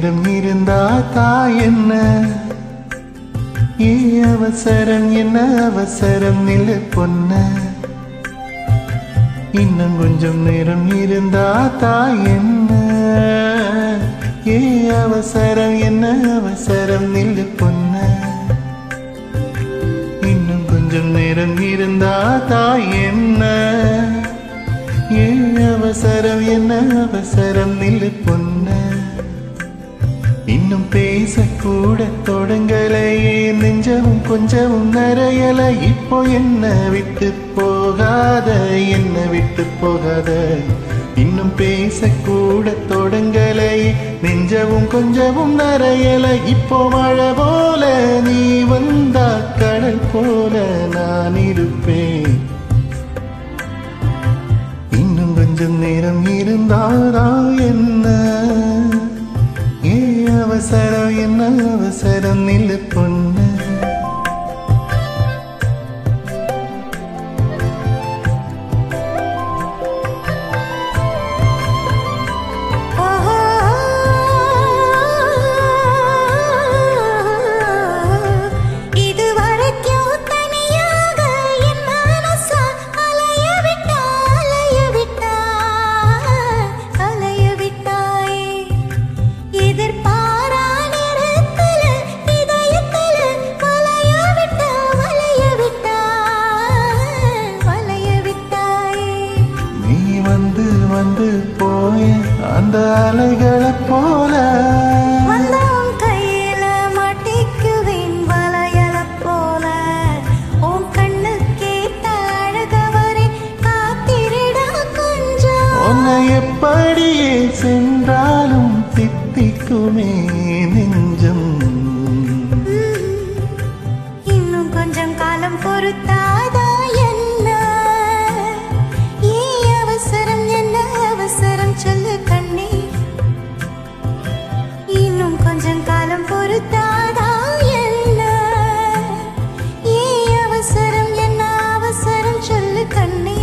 நேரம் இருந்தா தாய் என்ன ஏ அவசரம் என்ன அவசரம் நில்லு பொன்ன இன்னும் கொஞ்சம் நேரம் இருந்தா தாய் என்ன ஏ அவசரம் என்ன அவசரம் நில்லு பொன்ன இன்னும் கொஞ்சம் நேரம் இருந்தா தாய் என்ன ஏ அவசரம் என்ன அவசரம் நில்லு பொன்ன இன்னும் பேசக்கூட தொடங்கலையே நெஞ்சமும் கொஞ்சமும் நிறையல இப்போ என்ன விட்டு போகாத என்ன விட்டு போகாத இன்னும் பேசக்கூட தொடங்கலையே நெஞ்சமும் கொஞ்சமும் நிறையல இப்போ மழை போல நீ வந்தா கடல் போல நான் இருப்பேன் இன்னும் கொஞ்சம் நேரம் இருந்தாரா என்ன ஏ அவசரம் என்ன அவசரம் நில்லு பொண்ணு ஓஹோ இதுவரைக்கும் தனியாக என் மனசா அலைய விட்டா அலைய விட்டா அலைய விட்டாயே எதிர்பாரா நேரத்துல இதயத்துல வளைய விட்டா வளைய விட்டா வளைய விட்டாயே நீ வந்து வந்து போய அந்த அலைகளை போல வந்தவன் கையில மாட்டிக்குவேன் வளையலைப் போல. உன் கண்ணுக்கேத்த அழகவரை காத்திருடா கொஞ்சம். உன்னை எப்படியே சென்றாலும் தித்திக்குமே நெஞ்சம் இன்னும் கொஞ்சம் காலம் பொறுத்தாதா என்ன? ஏன் அவசரம் என்ன அவசரம் சொல்லு கண்ணே இன்னும் கொஞ்சம் காலம் பொறுத்தாதா என்ன ஏன் அவசரம் என்ன அவசரம் சொல்லு கண்ணே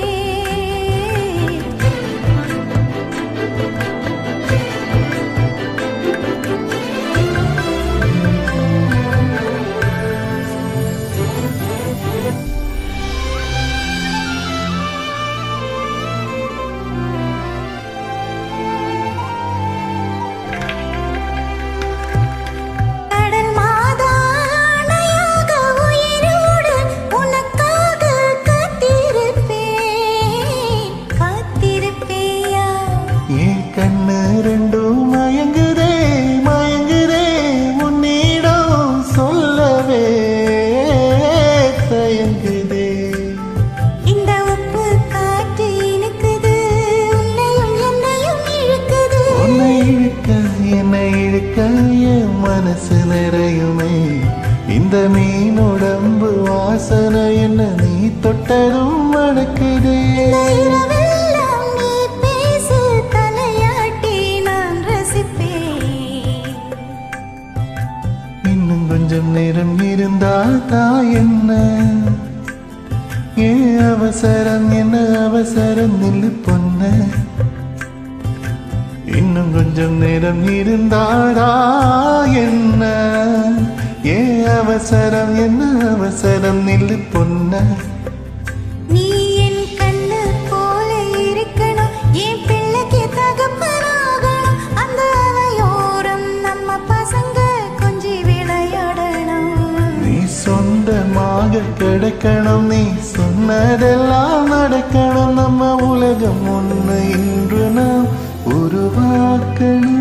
கடல் மாதா அணையாக உயிரோடு உனக்காக காத்திருப்பேன் காத்திருப்பேயா என் கண்ணு ரெண்டும் மயங்குதே மயங்குதே உன்னிடம் சொல்லவே தயங்குதே இந்த உப்பு காற்று இனிக்குது உன்னையும் என்னையும் இழுக்குது உன்னை இழுக்க என்னை இழுக்க என் மனசு நிறையுமே இந்த மீனுடம்பு வாசனை என்ன நீ தொட்டதும் மணக்குதே இந்த இரவெல்லாம் நீ பேசு தலையாட்டி நான் ரசிப்பேன் இன்னும் கொஞ்சம் நேரம் இருந்தா தான் என்ன ஏன் அவசரம் என்ன அவசரம் நில்லு பொண்ண இன்னும் கொஞ்சம் நேரம் இருந்தாரா என்ன ஏன் அவசரம் என்ன அவசரம் நில்லு பொண்ண நீ என் கண்ணு போல இருக்கணும் என் பிள்ளைக்கு தகப்பனாகணும் அந்த அலையோரம் நம்ம பசங்க கொஞ்சி விளையாடணும் நீ சொந்தமாக கிடைக்கணும் நீ சொன்னதெல்லாம் நடக்கணும் நம்ம உலகம் ஒன்று இன்று நாம் உருவாக்கணும்